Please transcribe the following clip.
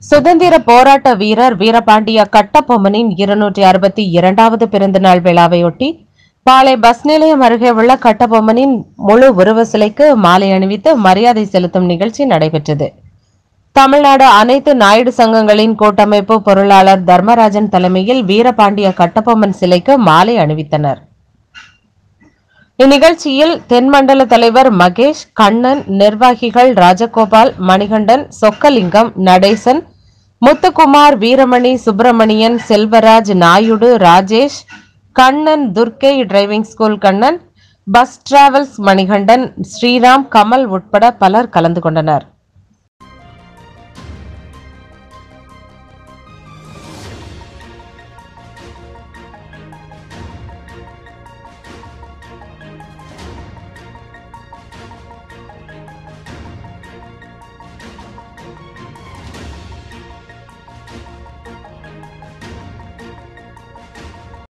சுதந்திர போராட்ட வீரர் வீரபாண்டிய கட்டபொம்மனின் இருநூற்றி அறுபத்தி இரண்டாவது பிறந்தநாள் விழாவையொட்டி பாளை பஸ் நிலையம் அருகே உள்ள கட்டபொம்மனின் முழு உருவ சிலைக்கு மாலை அணிவித்து மரியாதை செலுத்தும் நிகழ்ச்சி நடைபெற்றது தமிழ்நாடு அனைத்து நாயுடு சங்கங்களின் கூட்டமைப்பு பொருளாளர் தர்மராஜன் தலைமையில் வீரபாண்டிய கட்டபொம்மன் சிலைக்கு மாலை அணிவித்தனர் இந்நிகழ்ச்சியில் தென்மண்டல தலைவர் மகேஷ் கண்ணன் நிர்வாகிகள் Rajagopal Manikandan Chockalingam Natesan Muthukumar Veeramani Subramanian Selvaraj Naidu Rajesh Kannan Durgai driving school Kannan bus travels Manikandan Sriram Kamal உட்பட பலர் கலந்து கொண்டனர்